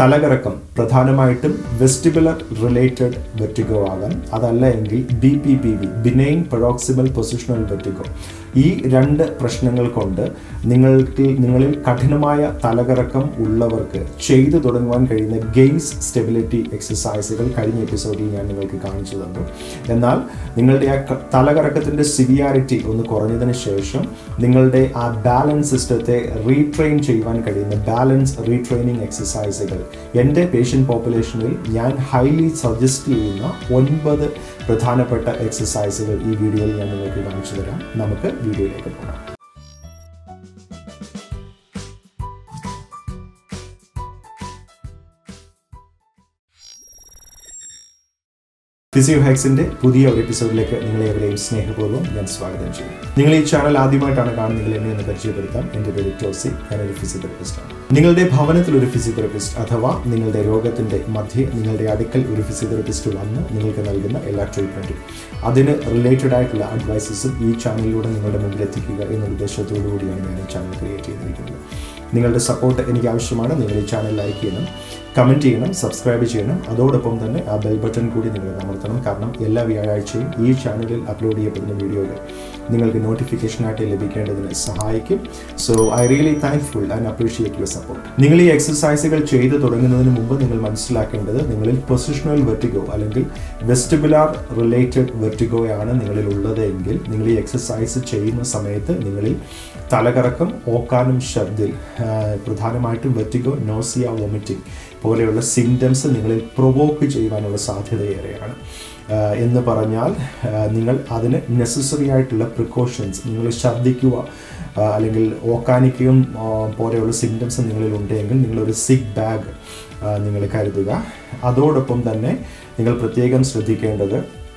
തലകറക്കം പ്രധാനമായിട്ടും vestibular related വെറ്റിഗോ ആകാം അതല്ല എങ്കിൽ B P P V benign paroxysmal positional vertigo ഈ രണ്ട് പ്രശ്നങ്ങൾ കൊണ്ട് നിങ്ങൾക്ക് നിങ്ങളിൽ കഠിനമായ തലകറക്കം ഉള്ളവർക്ക് ചെയ്തു തുടങ്ങുവാൻ കഴിയുന്ന ഗെയിംസ് സ്റ്റെബിലിറ്റി എക്സസൈസുകൾ കഴിഞ്ഞ എപ്പിസോഡിൽ ഞാൻ നിങ്ങൾക്ക് കാണിച്ചു തന്നു എന്നാൽ നിങ്ങളുടെ ആ ക- തലകറക്കത്തിൻ്റെ സിവിയാരിറ്റി ഒന്ന് കുറഞ്ഞതിന് ശേഷം നിങ്ങളുടെ ആ ബാലൻസ് സിസ്റ്റത്തെ റീട്രെയിൻ ചെയ്യുവാൻ കഴിയുന്ന ബാലൻസ് റീട്രെയിനിങ് എക്സസൈസുകൾ എൻ്റെ പേഷ്യൻ്റ് പോപ്പുലേഷനിൽ ഞാൻ ഹൈലി സജസ്റ്റ് ചെയ്യുന്ന ഒൻപത് പ്രധാനപ്പെട്ട എക്സസൈസുകൾ ഈ വീഡിയോയിൽ ഞാൻ നിങ്ങൾക്ക് കാണിച്ചു തരാം നമുക്ക് വീഡിയോയിലേക്ക് പോകാം ഫിസിയോ ഹാക്സിന്റെ പുതിയ ഒരു എപ്പിസോഡിലേക്ക് നിങ്ങളെ എവരെയും സ്നേഹപൂർവ്വം ഞാൻ സ്വാഗതം ചെയ്യും നിങ്ങൾ ഈ ചാനൽ ആദ്യമായിട്ടാണ് കാണുന്നതെങ്കിൽ എന്നെ ഒന്ന് പരിചയപ്പെടുത്താം എൻ്റെ പേര് ടോസി ഞാനൊരു ഫിസിയോതെറപ്പിസ്റ്റാണ് നിങ്ങളുടെ ഭവനത്തിൽ ഒരു ഫിസിയോതെറപ്പിസ്റ്റ് അഥവാ നിങ്ങളുടെ രോഗത്തിന്റെ മധ്യേ നിങ്ങളുടെ അടുക്കൽ ഒരു ഫിസിയോതെറപ്പിസ്റ്റ് വന്ന് നിങ്ങൾക്ക് നൽകുന്ന എല്ലാ ട്രീറ്റ്മെൻറ്റും അതിന് റിലേറ്റഡ് ആയിട്ടുള്ള അഡ്വൈസസും ഈ ചാനലിലൂടെ നിങ്ങളുടെ മുമ്പിൽ എത്തിക്കുക എന്ന ഉദ്ദേശത്തോടു കൂടിയാണ് ഞാൻ ഈ ചാനൽ ക്രിയേറ്റ് ചെയ്തിരിക്കുന്നത് നിങ്ങളുടെ സപ്പോർട്ട് എനിക്ക് ആവശ്യമാണ് നിങ്ങൾ ഈ ചാനൽ ലൈക്ക് ചെയ്യണം കമൻറ്റ് ചെയ്യണം സബ്സ്ക്രൈബ് ചെയ്യണം അതോടൊപ്പം തന്നെ ആ ബെൽ ബട്ടൺ കൂടി നിങ്ങൾ അമർത്തണം കാരണം എല്ലാ വ്യാഴാഴ്ചയും ഈ ചാനലിൽ അപ്ലോഡ് ചെയ്യപ്പെടുന്ന വീഡിയോകൾ നിങ്ങൾക്ക് നോട്ടിഫിക്കേഷനായിട്ട് ലഭിക്കേണ്ടതിന് സഹായിക്കും so I really thankful and appreciate your support നിങ്ങൾ ഈ എക്സസൈസുകൾ ചെയ്തു തുടങ്ങുന്നതിന് മുമ്പ് നിങ്ങൾ മനസ്സിലാക്കേണ്ടത് നിങ്ങളിൽ പൊസിഷണൽ വെർട്ടിഗോ അല്ലെങ്കിൽ വെസ്റ്റിബുലാർ റിലേറ്റഡ് വെർട്ടിഗോയാണ് നിങ്ങളിൽ ഉള്ളത് എങ്കിൽ നിങ്ങൾ ഈ എക്സസൈസ് ചെയ്യുന്ന സമയത്ത് നിങ്ങളിൽ തലകറക്കം ഓക്കാനും ഛർദിൽ ആ, പ്രധാനമായിട്ടും വെർട്ടിഗോ നോസിയ വൊമിറ്റിംഗ് പോലെയുള്ള സിംറ്റംസ് നിങ്ങളിൽ പ്രൊവോക്ക് ചെയ്യുവാനുള്ള സാധ്യത ഏറെയാണ് ആ, എന്ന് പറഞ്ഞാൽ ആ, നിങ്ങൾ അതിന് നെസസറി ആയിട്ടുള്ള പ്രിക്കോഷൻസ് നിങ്ങൾ ഛർദ്ദിക്കുക ആ, അല്ലെങ്കിൽ ഓക്കാനിക്കയും ആ, പോലെയുള്ള സിംറ്റംസ് നിങ്ങളിൽ ഉണ്ടെങ്കിൽ നിങ്ങളൊരു സിക്ക് ബാഗ് നിങ്ങൾ കരുതുക അതോടൊപ്പം തന്നെ നിങ്ങൾ പ്രത്യേകം ശ്രദ്ധിക്കേണ്ടത്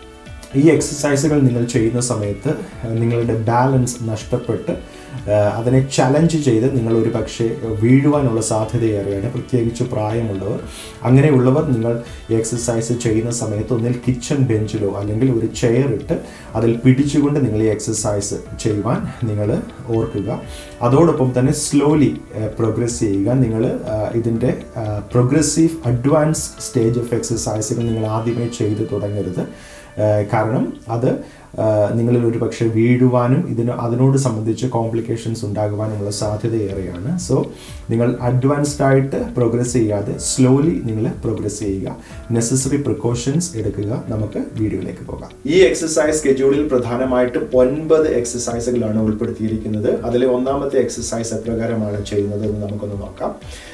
ഈ എക്സസൈസുകൾ നിങ്ങൾ ചെയ്യുന്ന സമയത്ത് നിങ്ങളുടെ ബാലൻസ് നഷ്ടപ്പെട്ട് ആ, അതിനെ ചലഞ്ച് ചെയ്ത് നിങ്ങൾ ഒരു പക്ഷേ വീഴുവാനുള്ള സാധ്യതയേറെയാണ് പ്രത്യേകിച്ച് പ്രായമുള്ളവർ അങ്ങനെയുള്ളവർ നിങ്ങൾ ഈ എക്സസൈസ് ചെയ്യുന്ന സമയത്ത് ഒന്നിൽ കിച്ചൺ ബെഞ്ചിലോ അല്ലെങ്കിൽ ഒരു ചെയർ ഇട്ട് അതിൽ പിടിച്ചുകൊണ്ട് നിങ്ങൾ ഈ എക്സസൈസ് ചെയ്യുവാൻ നിങ്ങൾ ഓർക്കുക അതോടൊപ്പം തന്നെ സ്ലോലി പ്രോഗ്രസ് ചെയ്യുക നിങ്ങൾ ഇതിൻ്റെ പ്രോഗ്രസീവ് അഡ്വാൻസ് സ്റ്റേജ് ഓഫ് എക്സസൈസുകൾ നിങ്ങൾ ആദ്യമേ ചെയ്ത് തുടങ്ങരുത് ഏഹ് കാരണം അത് ഏഹ് നിങ്ങളിൽ ഒരു പക്ഷേ വീഴുവാനും ഇതിന് അതിനോട് സംബന്ധിച്ച് കോംപ്ലിക്കേഷൻസ് ഉണ്ടാകുവാനുമുള്ള സാധ്യത ഏറെയാണ് സോ നിങ്ങൾ അഡ്വാൻസ്ഡ് ആയിട്ട് പ്രോഗ്രസ് ചെയ്യാതെ സ്ലോലി നിങ്ങൾ പ്രോഗ്രസ് ചെയ്യുക നെസസറി പ്രിക്കോഷൻസ് എടുക്കുക നമുക്ക് വീഡിയോയിലേക്ക് പോകാം ഈ എക്സസൈസ് സ്കെഡ്യൂളിൽ പ്രധാനമായിട്ടും ഒൻപത് എക്സസൈസുകളാണ് ഉൾപ്പെടുത്തിയിരിക്കുന്നത് അതിലെ ഒന്നാമത്തെ എക്സസൈസ് എപ്രകാരമാണ് ചെയ്യുന്നത് എന്ന് നമുക്കൊന്ന് നോക്കാം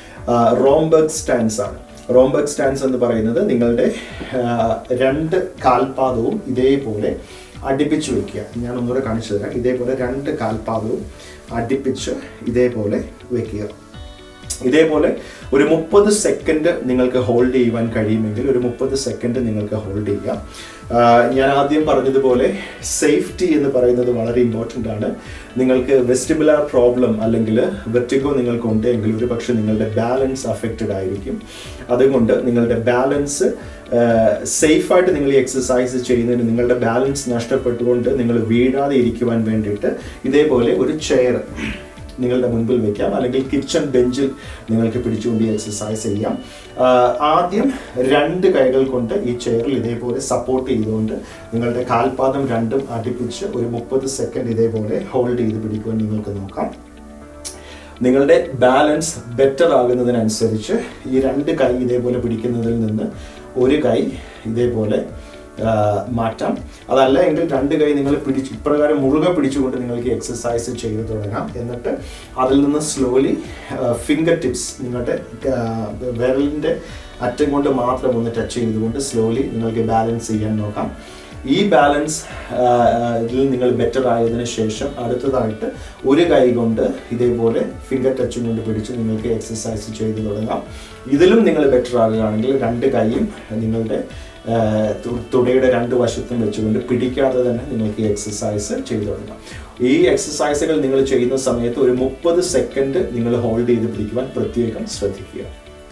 റോംബർഗ് സ്റ്റാൻസ് ആണ് റോംബർഗ് സ്റ്റാൻസ് എന്ന് പറയുന്നത് നിങ്ങളുടെ ആ, രണ്ട് കാൽപാദവും ഇതേപോലെ അടുപ്പിച്ച് വെക്കുക ഞാൻ ഒന്നുകൂടെ കാണിച്ചു തരാം ഇതേപോലെ രണ്ട് കാൽപാദവും അടുപ്പിച്ച് ഇതേപോലെ വെക്കുക ഇതേപോലെ ഒരു മുപ്പത് സെക്കൻഡ് നിങ്ങൾക്ക് ഹോൾഡ് ചെയ്യുവാൻ കഴിയുമെങ്കിൽ ഒരു മുപ്പത് സെക്കൻഡ് നിങ്ങൾക്ക് ഹോൾഡ് ചെയ്യാം ആഹ് ഞാൻ ആദ്യം പറഞ്ഞതുപോലെ സേഫ്റ്റി എന്ന് പറയുന്നത് വളരെ ഇമ്പോർട്ടൻ്റ് ആണ് നിങ്ങൾക്ക് വെസ്റ്റിബുലാർ പ്രോബ്ലം അല്ലെങ്കിൽ വെർട്ടിഗോ നിങ്ങൾക്ക് ഉണ്ടെങ്കിൽ ഒരു പക്ഷേ നിങ്ങളുടെ ബാലൻസ് അഫക്റ്റഡ് ആയിരിക്കും അതുകൊണ്ട് നിങ്ങളുടെ ബാലൻസ് സേഫായിട്ട് നിങ്ങൾ ഈ എക്സസൈസ് ചെയ്യുന്നതിന് നിങ്ങളുടെ ബാലൻസ് നഷ്ടപ്പെട്ടുകൊണ്ട് നിങ്ങൾ വീഴാതെ ഇരിക്കുവാൻ വേണ്ടിയിട്ട് ഇതേപോലെ ഒരു ചെയർ നിങ്ങളുടെ മുൻപിൽ വെക്കാം അല്ലെങ്കിൽ കിച്ചൺ ബെഞ്ചിൽ നിങ്ങൾക്ക് പിടിച്ചുകൊണ്ട് ഈ എക്സസൈസ് ചെയ്യാം ആഹ് ആദ്യം രണ്ട് കൈകൾ കൊണ്ട് ഈ ചെയറിൽ ഇതേപോലെ സപ്പോർട്ട് ചെയ്തുകൊണ്ട് നിങ്ങളുടെ കാൽപാദം രണ്ടും അടുപ്പിച്ച് ഒരു മുപ്പത് സെക്കൻഡ് ഇതേപോലെ ഹോൾഡ് ചെയ്ത് പിടിക്കുവാൻ നിങ്ങൾക്ക് നോക്കാം നിങ്ങളുടെ ബാലൻസ് ബെറ്റർ ആകുന്നതിനനുസരിച്ച് ഈ രണ്ട് കൈ ഇതേപോലെ പിടിക്കുന്നതിൽ നിന്ന് ഒരു കൈ ഇതേപോലെ ആ, മാറ്റാം അതല്ല എങ്കിൽ രണ്ട് കൈ നിങ്ങൾ പിടിച്ച് ഇപ്രകാരം മുറുകെ പിടിച്ചുകൊണ്ട് നിങ്ങൾക്ക് എക്സസൈസ് ചെയ്ത് തുടങ്ങാം എന്നിട്ട് അതിൽ നിന്ന് സ്ലോലി ഫിംഗർ ടിപ്സ് നിങ്ങളുടെ ആ, വിരലിൻ്റെ അറ്റം കൊണ്ട് മാത്രം ഒന്ന് ടച്ച് ചെയ്തുകൊണ്ട് സ്ലോലി നിങ്ങൾക്ക് ബാലൻസ് ചെയ്യാൻ നോക്കാം ഈ ബാലൻസ് ഇതിൽ നിങ്ങൾ ബെറ്റർ ആയതിനു ശേഷം അടുത്തതായിട്ട് ഒരു കൈ കൊണ്ട് ഇതേപോലെ ഫിംഗർ ടച്ചും കൊണ്ട് പിടിച്ച് നിങ്ങൾക്ക് എക്സസൈസ് ചെയ്ത് തുടങ്ങാം ഇതിലും നിങ്ങൾ ബെറ്റർ ആകുകയാണെങ്കിൽ രണ്ട് കൈയും നിങ്ങളുടെ ആ, തു- തുടയുടെ രണ്ട് വശത്തും വെച്ചുകൊണ്ട് പിടിക്കാതെ തന്നെ നിങ്ങൾക്ക് ഈ എക്സസൈസ് ചെയ്തു തുടങ്ങാം ഈ എക്സസൈസുകൾ നിങ്ങൾ ചെയ്യുന്ന സമയത്ത് ഒരു മുപ്പത് സെക്കൻഡ് നിങ്ങൾ ഹോൾഡ് ചെയ്ത് പിടിക്കുവാൻ പ്രത്യേകം ശ്രദ്ധിക്കുക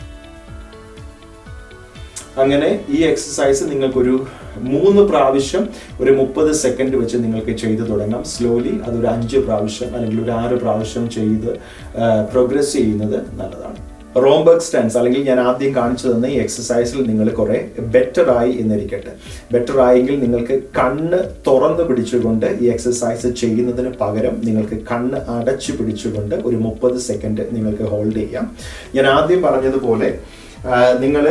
അങ്ങനെ ഈ എക്സസൈസ് നിങ്ങൾക്കൊരു മൂന്ന് പ്രാവശ്യം ഒരു മുപ്പത് സെക്കൻഡ് വെച്ച് നിങ്ങൾക്ക് ചെയ്തു തുടങ്ങാം സ്ലോലി അതൊരു അഞ്ച് പ്രാവശ്യം അല്ലെങ്കിൽ ഒരു ആറ് പ്രാവശ്യം ചെയ്ത് പ്രോഗ്രസ് ചെയ്യുന്നത് നല്ലതാണ് റോംബർഗ് സ്റ്റൻസ് അല്ലെങ്കിൽ ഞാൻ ആദ്യം കാണിച്ചു തന്ന ഈ എക്സസൈസിൽ നിങ്ങൾ കുറെ ബെറ്റർ ആയി എന്നിരിക്കട്ടെ ബെറ്റർ ആയെങ്കിൽ നിങ്ങൾക്ക് കണ്ണ് തുറന്നു പിടിച്ചുകൊണ്ട് ഈ എക്സസൈസ് ചെയ്യുന്നതിന് പകരം നിങ്ങൾക്ക് കണ്ണ് അടച്ചു പിടിച്ചുകൊണ്ട് ഒരു മുപ്പത് സെക്കൻഡ് നിങ്ങൾക്ക് ഹോൾഡ് ചെയ്യാം ഞാൻ ആദ്യം പറഞ്ഞതുപോലെ നിങ്ങൾ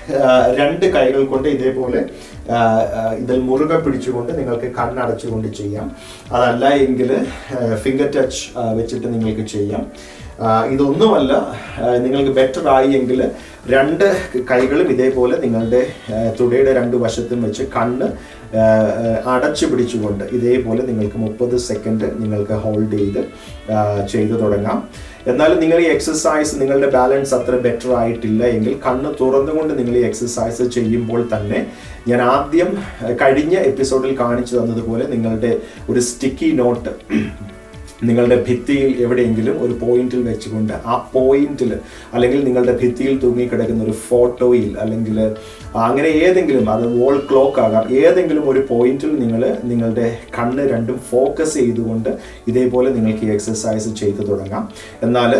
രണ്ട് കൈകൾ കൊണ്ട് ഇതേപോലെ ആ, ആ, ഇതിൽ മുറുകെ പിടിച്ചുകൊണ്ട് നിങ്ങൾക്ക് കണ്ണടച്ചുകൊണ്ട് ചെയ്യാം അതല്ല എങ്കിൽ ഫിംഗർ ടച്ച് വെച്ചിട്ട് നിങ്ങൾക്ക് ചെയ്യാം ആ, ഇതൊന്നുമല്ല ആ, നിങ്ങൾക്ക് ബെറ്റർ ആയി എങ്കിൽ രണ്ട് കൈകളും ഇതേപോലെ നിങ്ങളുടെ ആ, തുടയുടെ രണ്ട് വശത്തും വെച്ച് കണ്ണ് ആ, ആ, അടച്ചു പിടിച്ചുകൊണ്ട് ഇതേപോലെ നിങ്ങൾക്ക് മുപ്പത് സെക്കൻഡ് നിങ്ങൾക്ക് ഹോൾഡ് ചെയ്ത് ആ, ചെയ്തു തുടങ്ങാം എന്നാൽ നിങ്ങൾ ഈ എക്സസൈസ് നിങ്ങളുടെ ബാലൻസ് അത്ര ബെറ്റർ ആയിട്ടില്ല എങ്കിൽ കണ്ണ് തുറന്നുകൊണ്ട് നിങ്ങൾ ഈ എക്സസൈസ് ചെയ്യുമ്പോൾ തന്നെ ഞാൻ ആദ്യം ആ, കഴിഞ്ഞ എപ്പിസോഡിൽ കാണിച്ചു തന്നതുപോലെ നിങ്ങളുടെ ഒരു സ്റ്റിക്കി നോട്ട് നിങ്ങളുടെ ഭിത്തിയിൽ എവിടെയെങ്കിലും ഒരു പോയിന്റിൽ വെച്ചുകൊണ്ട് ആ പോയിന്റിൽ അല്ലെങ്കിൽ നിങ്ങളുടെ ഭിത്തിയിൽ തൂങ്ങിക്കിടക്കുന്ന ഒരു ഫോട്ടോയിൽ അല്ലെങ്കിൽ അങ്ങനെ ഏതെങ്കിലും അത് വോൾ ക്ലോക്ക് ആകാം ഏതെങ്കിലും ഒരു പോയിന്റിൽ നിങ്ങൾ നിങ്ങളുടെ കണ്ണ് രണ്ടും ഫോക്കസ് ചെയ്തുകൊണ്ട് ഇതേപോലെ നിങ്ങൾക്ക് ഈ എക്സസൈസ് ചെയ്തു തുടങ്ങാം എന്നാൽ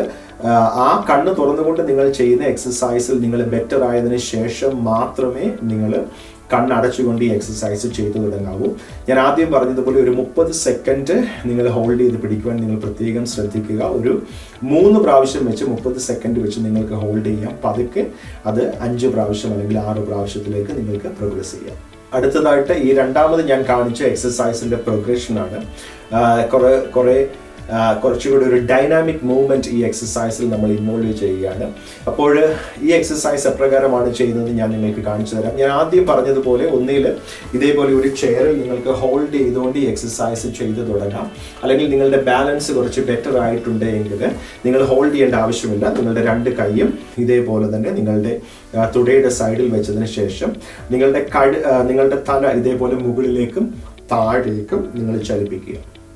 ആ കണ്ണ് തുറന്നുകൊണ്ട് നിങ്ങൾ ചെയ്യുന്ന എക്സസൈസിൽ നിങ്ങൾ ബെറ്റർ ആയതിനു ശേഷം മാത്രമേ നിങ്ങൾ കണ്ണടച്ചുകൊണ്ട് ഈ എക്സസൈസ് ചെയ്തു തുടങ്ങാവൂ ഞാൻ ആദ്യം പറഞ്ഞതുപോലെ ഒരു മുപ്പത് സെക്കൻഡ് നിങ്ങൾ ഹോൾഡ് ചെയ്ത് പിടിക്കുവാൻ നിങ്ങൾ പ്രത്യേകം ശ്രദ്ധിക്കുക ഒരു മൂന്ന് പ്രാവശ്യം വെച്ച് മുപ്പത് സെക്കൻഡ് വെച്ച് നിങ്ങൾക്ക് ഹോൾഡ് ചെയ്യാം പതുക്കെ അത് അഞ്ച് പ്രാവശ്യം അല്ലെങ്കിൽ ആറ് പ്രാവശ്യത്തിലേക്ക് നിങ്ങൾക്ക് പ്രോഗ്രസ് ചെയ്യാം അടുത്തതായിട്ട് ഈ രണ്ടാമത് ഞാൻ കാണിച്ച എക്സസൈസിന്റെ പ്രോഗ്രഷനാണ് കുറെ കുറെ ആ, കുറച്ചുകൂടി ഒരു ഡൈനാമിക് മൂവ്മെന്റ് ഈ എക്സസൈസിൽ നമ്മൾ ഇൻവോൾവ് ചെയ്യുകയാണ് അപ്പോൾ ഈ എക്സസൈസ് എപ്രകാരമാണ് ചെയ്യുന്നത് ഞാൻ നിങ്ങൾക്ക് കാണിച്ചു തരാം ഞാൻ ആദ്യം പറഞ്ഞതുപോലെ ഒന്നിൽ ഇതേപോലെ ഒരു ചെയറിൽ നിങ്ങൾക്ക് ഹോൾഡ് ചെയ്തുകൊണ്ട് ഈ എക്സസൈസ് ചെയ്തു തുടങ്ങാം അല്ലെങ്കിൽ നിങ്ങളുടെ ബാലൻസ് കുറച്ച് ബെറ്റർ ആയിട്ടുണ്ട് എങ്കിൽ നിങ്ങൾ ഹോൾഡ് ചെയ്യേണ്ട ആവശ്യമില്ല നിങ്ങളുടെ രണ്ട് കൈയും ഇതേപോലെ തന്നെ നിങ്ങളുടെ ആ, തുടയുടെ സൈഡിൽ വെച്ചതിന് ശേഷം നിങ്ങളുടെ കഴ ആ, നിങ്ങളുടെ തല ഇതേപോലെ മുകളിലേക്കും താഴേക്കും നിങ്ങൾ ചലിപ്പിക്കുക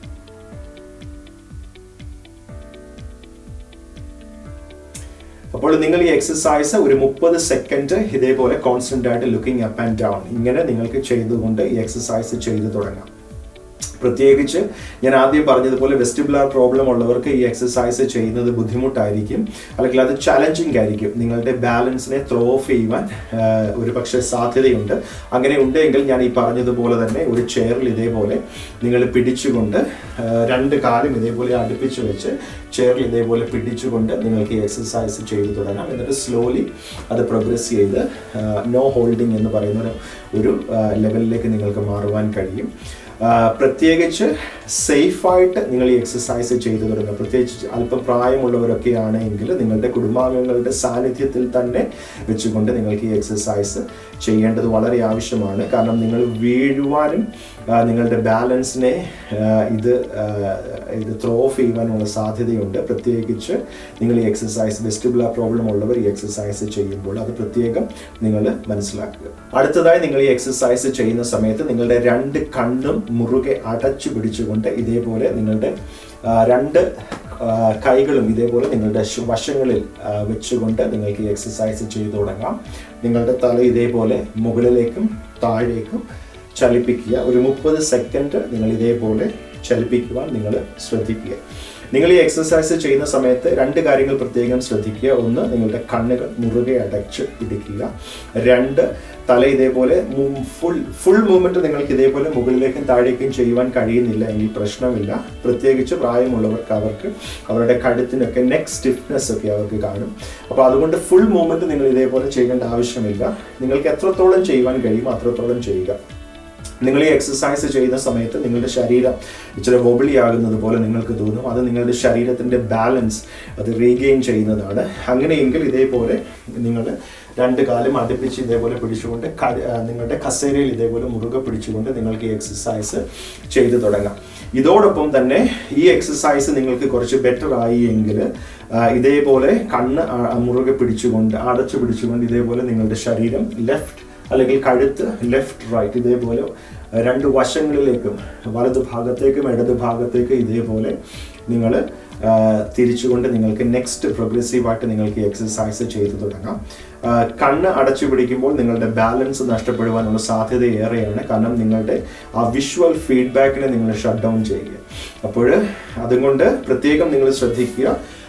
അപ്പോൾ നിങ്ങൾ ഈ എക്സസൈസ് ഒരു മുപ്പത് സെക്കൻഡ് ഇതേപോലെ കോൺസ്റ്റന്റ് ആയിട്ട് ലുക്കിംഗ് അപ്പ് ആൻഡ് ഡൗൺ ഇങ്ങനെ നിങ്ങൾക്ക് ചെയ്തുകൊണ്ട് ഈ എക്സസൈസ് ചെയ്തു തുടങ്ങാം പ്രത്യേകിച്ച് ഞാൻ ആദ്യം പറഞ്ഞതുപോലെ വെസ്റ്റിബുലാർ പ്രോബ്ലം ഉള്ളവർക്ക് ഈ എക്സസൈസ് ചെയ്യുന്നത് ബുദ്ധിമുട്ടായിരിക്കും അല്ലെങ്കിൽ അത് ചലഞ്ചിങ് ആയിരിക്കും നിങ്ങളുടെ ബാലൻസിനെ ത്രോ ഓഫ് ചെയ്യുവാൻ ആഹ്, ഒരു പക്ഷേ സാധ്യതയുണ്ട് അങ്ങനെ ഉണ്ടെങ്കിൽ ഞാൻ ഈ പറഞ്ഞതുപോലെ തന്നെ ഒരു ചെയറിൽ ഇതേപോലെ നിങ്ങൾ പിടിച്ചുകൊണ്ട് ആഹ്, രണ്ട് കാലും ഇതേപോലെ അടുപ്പിച്ച് വെച്ച് ചെയറിൽ ഇതേപോലെ പിടിച്ചുകൊണ്ട് നിങ്ങൾക്ക് ഈ എക്സസൈസ് ചെയ്തു തുടങ്ങാം എന്നിട്ട് സ്ലോലി അത് പ്രോഗ്രസ് ചെയ്ത് നോ ഹോൾഡിംഗ് എന്ന് പറയുന്ന ഒരു- ഒരു ലെവലിലേക്ക് നിങ്ങൾക്ക് മാറുവാൻ കഴിയും ആ, പ്രത്യേകിച്ച് സേഫായിട്ട് നിങ്ങൾ ഈ എക്സസൈസ് ചെയ്തു തുടങ്ങുക പ്രത്യേകിച്ച് അല്പം പ്രായമുള്ളവരൊക്കെ ആണെങ്കിൽ നിങ്ങളുടെ കുടുംബാംഗങ്ങളുടെ സാന്നിധ്യത്തിൽ തന്നെ വെച്ചുകൊണ്ട് നിങ്ങൾക്ക് ഈ എക്സസൈസ് ചെയ്യേണ്ടത് വളരെ ആവശ്യമാണ് കാരണം നിങ്ങൾ വീഴുവാനും ആ, നിങ്ങളുടെ ബാലൻസിനെ ആ, ഇത് ആ, ഇത് ത്രോ ഓഫ് ചെയ്യുവാനുള്ള സാധ്യതയുണ്ട് പ്രത്യേകിച്ച് നിങ്ങൾ ഈ എക്സസൈസ് വെസ്റ്റിബുലാർ പ്രോബ്ലം ഉള്ളവർ ഈ എക്സസൈസ് ചെയ്യുമ്പോൾ അത് പ്രത്യേകം നിങ്ങൾ മനസ്സിലാക്കുക അടുത്തതായി നിങ്ങൾ ഈ എക്സസൈസ് ചെയ്യുന്ന സമയത്ത് നിങ്ങളുടെ രണ്ട് കണ്ണും മുറുകെ അടച്ചു പിടിച്ചുകൊണ്ട് ഇതേപോലെ നിങ്ങളുടെ ആ, രണ്ട് ആ, കൈകളും ഇതേപോലെ നിങ്ങളുടെ ശ- വശങ്ങളിൽ ആ, വെച്ചുകൊണ്ട് നിങ്ങൾക്ക് ഈ എക്സസൈസ് ചെയ്തു തുടങ്ങാം നിങ്ങളുടെ തല ഇതേപോലെ മുകളിലേക്കും താഴേക്കും ചലിപ്പിക്കുക ഒരു മുപ്പത് സെക്കൻഡ് നിങ്ങൾ ഇതേപോലെ ചലിപ്പിക്കുവാൻ നിങ്ങൾ ശ്രദ്ധിക്കുക നിങ്ങൾ ഈ എക്സസൈസ് ചെയ്യുന്ന സമയത്ത് രണ്ട് കാര്യങ്ങൾ പ്രത്യേകം ശ്രദ്ധിക്കുക ഒന്ന് നിങ്ങളുടെ കണ്ണുകൾ മുറുകെ അടച്ച് പിടിക്കുക രണ്ട് തല ഇതേപോലെ ഫുൾ ഫുൾ മൂവ്മെന്റ് നിങ്ങൾക്ക് ഇതേപോലെ മുകളിലേക്കും താഴേക്കും ചെയ്യുവാൻ കഴിയുന്നില്ല എങ്കിൽ പ്രശ്നമില്ല പ്രത്യേകിച്ച് പ്രായമുള്ളവർക്ക് അവർക്ക് അവരുടെ കഴുത്തിനൊക്കെ നെക്ക് സ്റ്റിഫ്നെസ് ഒക്കെ അവർക്ക് കാണും അപ്പോൾ അതുകൊണ്ട് ഫുൾ മൂവ്മെന്റ് നിങ്ങൾ ഇതേപോലെ ചെയ്യേണ്ട ആവശ്യമില്ല നിങ്ങൾക്ക് എത്രത്തോളം ചെയ്യുവാൻ കഴിയും അത്രത്തോളം ചെയ്യുക നിങ്ങൾ ഈ എക്സസൈസ് ചെയ്യുന്ന സമയത്ത് നിങ്ങളുടെ ശരീരം ഇച്ചിരി വൊബിളി ആകുന്നത് പോലെ നിങ്ങൾക്ക് തോന്നും അത് നിങ്ങളുടെ ശരീരത്തിൻ്റെ ബാലൻസ് അത് റീഗെയിൻ ചെയ്യുന്നതാണ് അങ്ങനെയെങ്കിൽ ഇതേപോലെ നിങ്ങൾ രണ്ട് കാലും അടുപ്പിച്ച് ഇതേപോലെ പിടിച്ചുകൊണ്ട് ക- ആ, നിങ്ങളുടെ കസേരയിൽ ഇതേപോലെ മുറുകെ പിടിച്ചുകൊണ്ട് നിങ്ങൾക്ക് ഈ എക്സസൈസ് ചെയ്തു തുടങ്ങാം ഇതോടൊപ്പം തന്നെ ഈ എക്സസൈസ് നിങ്ങൾക്ക് കുറച്ച് ബെറ്റർ ആയി എങ്കിൽ ആ, ഇതേപോലെ കണ്ണ് ആ, മുറുകെ പിടിച്ചുകൊണ്ട് അടച്ചു പിടിച്ചുകൊണ്ട് ഇതേപോലെ നിങ്ങളുടെ ശരീരം ലെഫ്റ്റ് അല്ലെങ്കിൽ കഴുത്ത് ലെഫ്റ്റ് റൈറ്റ് ഇതേപോലെ രണ്ട് വശങ്ങളിലേക്കും വലതു ഭാഗത്തേക്കും ഇടത് ഭാഗത്തേക്കും ഇതേപോലെ നിങ്ങൾ തിരിച്ചുകൊണ്ട് നിങ്ങൾക്ക് നെക്സ്റ്റ് പ്രോഗ്രസീവായിട്ട് നിങ്ങൾക്ക് ഈ എക്സസൈസ് ചെയ്തു തുടങ്ങാം ആ, കണ്ണ് അടച്ചു പിടിക്കുമ്പോൾ നിങ്ങളുടെ ബാലൻസ് നഷ്ടപ്പെടുവാനുള്ള സാധ്യത ഏറെയാണ് കാരണം നിങ്ങളുടെ ആ വിഷ്വൽ ഫീഡ്ബാക്കിനെ നിങ്ങൾ ഷട്ട് ഡൗൺ ചെയ്യുക അപ്പോൾ അതുകൊണ്ട് പ്രത്യേകം നിങ്ങൾ ശ്രദ്ധിക്കുക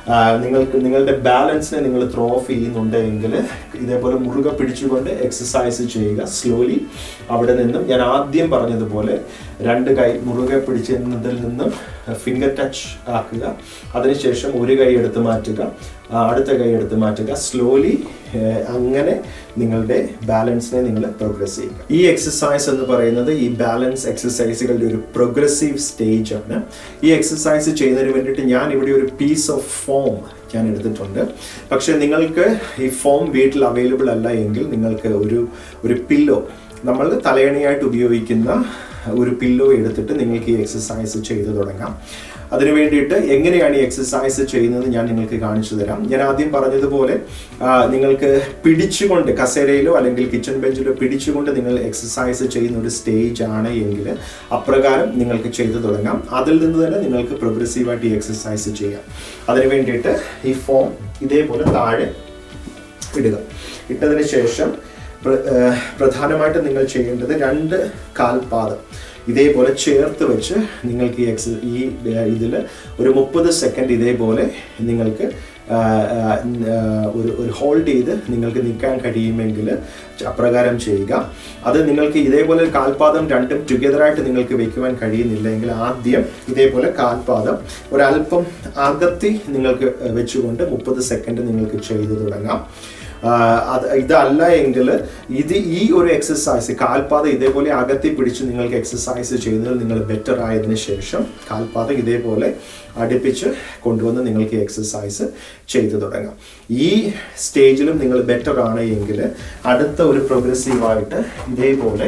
ആ, നിങ്ങൾക്ക് നിങ്ങളുടെ ബാലൻസിനെ നിങ്ങൾ ത്രോ ഓഫ് ചെയ്യുന്നുണ്ടെങ്കിൽ ഇതേപോലെ മുറുകെ പിടിച്ചുകൊണ്ട് എക്സസൈസ് ചെയ്യുക സ്ലോലി അവിടെ നിന്നും ഞാൻ ആദ്യം പറഞ്ഞതുപോലെ രണ്ട് കൈ മുറുകെ പിടിച്ചതിൽ നിന്നും ഫിംഗർ ടച്ച് ആക്കുക അതിനുശേഷം ഒരു കൈ എടുത്ത് മാറ്റുക ആ, അടുത്ത കൈ എടുത്ത് മാറ്റുക സ്ലോലി അങ്ങനെ നിങ്ങളുടെ ബാലൻസിനെ നിങ്ങൾ പ്രോഗ്രസ് ചെയ്യുക ഈ എക്സസൈസ് എന്ന് പറയുന്നത് ഈ ബാലൻസ് എക്സസൈസുകളുടെ ഒരു പ്രോഗ്രസീവ് സ്റ്റേജ് ആണ് ഈ എക്സസൈസ് ചെയ്യുന്നതിന് വേണ്ടിയിട്ട് ഞാൻ ഇവിടെ ഒരു പീസ് ഓഫ് ഫോം ഞാൻ എടുത്തിട്ടുണ്ട് പക്ഷെ നിങ്ങൾക്ക് ഈ ഫോം വീട്ടിൽ അവൈലബിൾ അല്ല എങ്കിൽ നിങ്ങൾക്ക് ഒരു ഒരു പില്ലോ നമ്മൾ തലയണയായിട്ട് ഉപയോഗിക്കുന്ന ഒരു പില്ലോ എടുത്തിട്ട് നിങ്ങൾക്ക് ഈ എക്സസൈസ് ചെയ്തു തുടങ്ങാം അതിനു വേണ്ടിയിട്ട് എങ്ങനെയാണ് ഈ എക്സസൈസ് ചെയ്യുന്നത് ഞാൻ നിങ്ങൾക്ക് കാണിച്ചു തരാം ഞാൻ ആദ്യം പറഞ്ഞതുപോലെ ആ, നിങ്ങൾക്ക് പിടിച്ചുകൊണ്ട് കസേരയിലോ അല്ലെങ്കിൽ കിച്ചൺ ബെഞ്ചിലോ പിടിച്ചുകൊണ്ട് നിങ്ങൾ എക്സസൈസ് ചെയ്യുന്ന ഒരു സ്റ്റേജ് ആണ് എങ്കിൽ അപ്രകാരം നിങ്ങൾക്ക് ചെയ്തു തുടങ്ങാം അതിൽ നിന്ന് തന്നെ നിങ്ങൾക്ക് പ്രോഗ്രസീവായിട്ട് ഈ എക്സസൈസ് ചെയ്യാം അതിനു വേണ്ടിയിട്ട് ഈ ഫോം ഇതേപോലെ താഴെ ഇടുക ഇട്ടതിന് ശേഷം പ്ര- ഏഹ് പ്രധാനമായിട്ടും നിങ്ങൾ ചെയ്യേണ്ടത് രണ്ട് കാൽപാദം ഇതേപോലെ ചേർത്ത് വെച്ച് നിങ്ങൾക്ക് ഈ എക്സ് ഈ ഇതിൽ ഒരു മുപ്പത് സെക്കൻഡ് ഇതേപോലെ നിങ്ങൾക്ക് ആ, ആ, ആ, ഒരു ഒരു ഹോൾഡ് ചെയ്ത് നിങ്ങൾക്ക് നിൽക്കാൻ കഴിയുമെങ്കിൽ അപ്രകാരം ചെയ്യുക അത് നിങ്ങൾക്ക് ഇതേപോലെ കാൽപാദം രണ്ടും ടുഗദറായിട്ട് നിങ്ങൾക്ക് വെക്കുവാൻ കഴിയുന്നില്ലെങ്കിൽ ആദ്യം ഇതേപോലെ കാൽപാദം ഒരല്പം അകത്തി നിങ്ങൾക്ക് വെച്ചുകൊണ്ട് മുപ്പത് സെക്കൻഡ് നിങ്ങൾക്ക് ചെയ്തു തുടങ്ങാം ആ, അത് ഇതല്ല എങ്കിൽ ഇത് ഈ ഒരു എക്സസൈസ് കാൽപാദം ഇതേപോലെ അകത്തി പിടിച്ച് നിങ്ങൾക്ക് എക്സസൈസ് ചെയ്യുന്നതിൽ നിങ്ങൾ ബെറ്റർ ആയതിനു ശേഷം കാൽപാദം ഇതേപോലെ അടുപ്പിച്ച് കൊണ്ടുവന്ന് നിങ്ങൾക്ക് എക്സസൈസ് ചെയ്തു തുടങ്ങാം ഈ സ്റ്റേജിലും നിങ്ങൾ ബെറ്റർ ആണ് എങ്കിൽ അടുത്ത ഒരു പ്രോഗ്രസീവായിട്ട് ഇതേപോലെ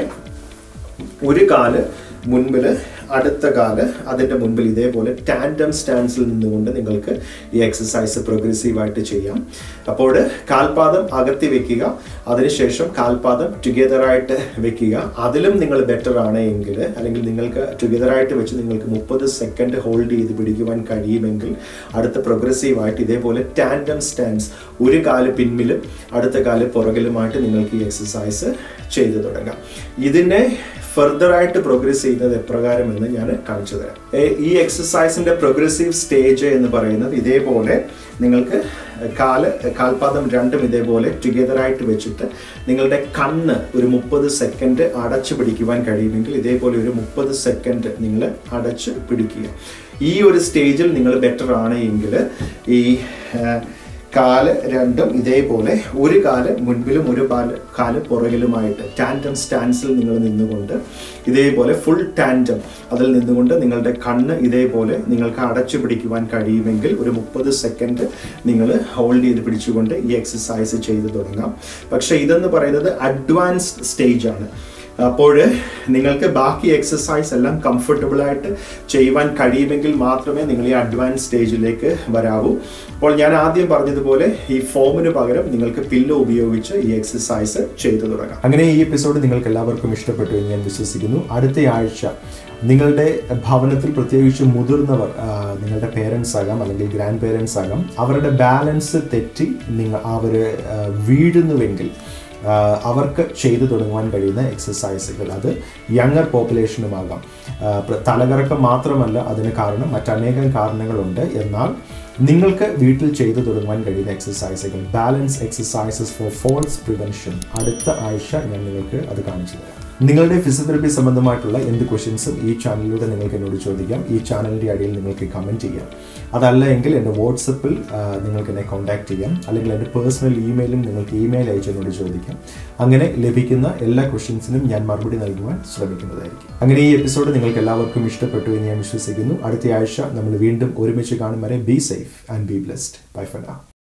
ഒരു കാല് മുൻപിൽ അടുത്ത കാല് അതിൻ്റെ മുൻപിൽ ഇതേപോലെ ടാൻഡം സ്റ്റാൻസിൽ നിന്നുകൊണ്ട് നിങ്ങൾക്ക് ഈ എക്സസൈസ് പ്രോഗ്രസീവായിട്ട് ചെയ്യാം അപ്പോൾ കാൽപാദം അകത്തി വെക്കുക അതിനുശേഷം കാൽപാദം ടുഗെദറായിട്ട് വെക്കുക അതിലും നിങ്ങൾ ബെറ്റർ ആണ് എങ്കിൽ അല്ലെങ്കിൽ നിങ്ങൾക്ക് ടുഗെദറായിട്ട് വെച്ച് നിങ്ങൾക്ക് മുപ്പത് സെക്കൻഡ് ഹോൾഡ് ചെയ്ത് പിടിക്കുവാൻ കഴിയുമെങ്കിൽ അടുത്ത പ്രോഗ്രസീവായിട്ട് ഇതേപോലെ ടാൻഡം സ്റ്റാൻസ് ഒരു കാല് പിൻപിലും അടുത്ത കാല് പുറകിലുമായിട്ട് നിങ്ങൾക്ക് ഈ എക്സസൈസ് ചെയ്തു തുടങ്ങാം ഇതിനെ ഫർദർ ആയിട്ട് പ്രോഗ്രസ് ചെയ്യുന്നത് എപ്രകാരം എന്ന് ഞാൻ കാണിച്ചു തരാം ഏ, ഈ എക്സസൈസിന്റെ പ്രോഗ്രസീവ് സ്റ്റേജ് എന്ന് പറയുന്നത് ഇതേപോലെ നിങ്ങൾക്ക് കാല് കാൽപാദം രണ്ടും ഇതേപോലെ ടുഗെദർ ആയിട്ട് വെച്ചിട്ട് നിങ്ങളുടെ കണ്ണ് ഒരു മുപ്പത് സെക്കൻഡ് അടച്ചു പിടിക്കുവാൻ കഴിയുമെങ്കിൽ ഇതേപോലെ ഒരു മുപ്പത് സെക്കൻഡ് നിങ്ങൾ അടച്ച് പിടിക്കുക ഈ ഒരു സ്റ്റേജിൽ നിങ്ങൾ ബെറ്റർ ആണ് എങ്കിൽ ഈ ആ, കാല് രണ്ടും ഇതേപോലെ ഒരു കാല് മുൻപിലും ഒരു കാല് കാല് പുറകിലുമായിട്ട് ടാൻഡം സ്റ്റാൻസിൽ നിങ്ങൾ നിന്നുകൊണ്ട് ഇതേപോലെ ഫുൾ ടാൻഡം അതിൽ നിന്നുകൊണ്ട് നിങ്ങളുടെ കണ്ണ് ഇതേപോലെ നിങ്ങൾക്ക് അടച്ചു പിടിക്കുവാൻ കഴിയുമെങ്കിൽ ഒരു മുപ്പത് സെക്കൻഡ് നിങ്ങൾ ഹോൾഡ് ചെയ്ത് പിടിച്ചുകൊണ്ട് ഈ എക്സസൈസ് ചെയ്ത് തുടങ്ങാം പക്ഷേ ഇതെന്ന് പറയുന്നത് അഡ്വാൻസ്ഡ് സ്റ്റേജ് ആണ് അപ്പോൾ നിങ്ങൾക്ക് ബാക്കി എക്സസൈസ് എല്ലാം കംഫർട്ടബിൾ ആയിട്ട് ചെയ്യുവാൻ കഴിയുമെങ്കിൽ മാത്രമേ നിങ്ങൾ ഈ അഡ്വാൻസ് സ്റ്റേജിലേക്ക് വരാവൂ അപ്പോൾ ഞാൻ ആദ്യം പറഞ്ഞതുപോലെ ഈ ഫോമിന് പകരം നിങ്ങൾക്ക് പില്ലോ ഉപയോഗിച്ച് ഈ എക്സസൈസ് ചെയ്തു തുടങ്ങാം അങ്ങനെ ഈ എപ്പിസോഡ് നിങ്ങൾക്ക് എല്ലാവർക്കും ഇഷ്ടപ്പെട്ടു എന്ന് ഞാൻ വിശ്വസിക്കുന്നു അടുത്ത ആഴ്ച നിങ്ങളുടെ ഭവനത്തിൽ പ്രത്യേകിച്ച് മുതിർന്നവർ ആ, നിങ്ങളുടെ പേരൻസ് ആകാം അല്ലെങ്കിൽ ഗ്രാൻഡ് പേരൻസ് ആകാം അവരുടെ ബാലൻസ് തെറ്റി നിങ്ങൾ അവർ വീഴുന്നുവെങ്കിൽ ആ, അവർക്ക് ചെയ്തു തുടങ്ങുവാൻ കഴിയുന്ന എക്സസൈസുകൾ അത് യങ്ങർ പോപ്പുലേഷനുമാകാം ആ, പ്ര- തലകറക്കം മാത്രമല്ല അതിന് കാരണം മറ്റനേകം കാരണങ്ങളുണ്ട് എന്നാൽ നിങ്ങൾക്ക് വീട്ടിൽ ചെയ്തു തുടങ്ങുവാൻ കഴിയുന്ന എക്സസൈസുകൾ balance exercises for falls prevention അടുത്ത ആഴ്ച ഞാൻ നിങ്ങൾക്ക് അത് കാണിച്ചു തരാം നിങ്ങളുടെ ഫിസിയോതെറപ്പി സംബന്ധമായിട്ടുള്ള എന്ത് ക്വസ്റ്റ്യൻസും ഈ ചാനലിലൂടെ നിങ്ങൾക്ക് എന്നോട് ചോദിക്കാം ഈ ചാനലിൻ്റെ അടിയിൽ നിങ്ങൾക്ക് കമൻറ്റ് ചെയ്യാം അതല്ല എങ്കിൽ എൻ്റെ വാട്സപ്പിൽ ആ, നിങ്ങൾക്ക് എന്നെ കോൺടാക്ട് ചെയ്യാം അല്ലെങ്കിൽ എൻ്റെ പേഴ്സണൽ ഇമെയിലും നിങ്ങൾക്ക് ഇമെയിൽ അയച്ച് എന്നോട് ചോദിക്കാം അങ്ങനെ ലഭിക്കുന്ന എല്ലാ ക്വസ്റ്റ്യൻസിനും ഞാൻ മറുപടി നൽകുവാൻ ശ്രമിക്കുന്നതായിരിക്കും അങ്ങനെ ഈ എപ്പിസോഡ് നിങ്ങൾക്ക് എല്ലാവർക്കും ഇഷ്ടപ്പെട്ടു എന്ന് ഞാൻ വിശ്വസിക്കുന്നു അടുത്ത ആഴ്ച നമ്മൾ വീണ്ടും ഒരുമിച്ച് കാണും വരെ be safe and be blessed bye for now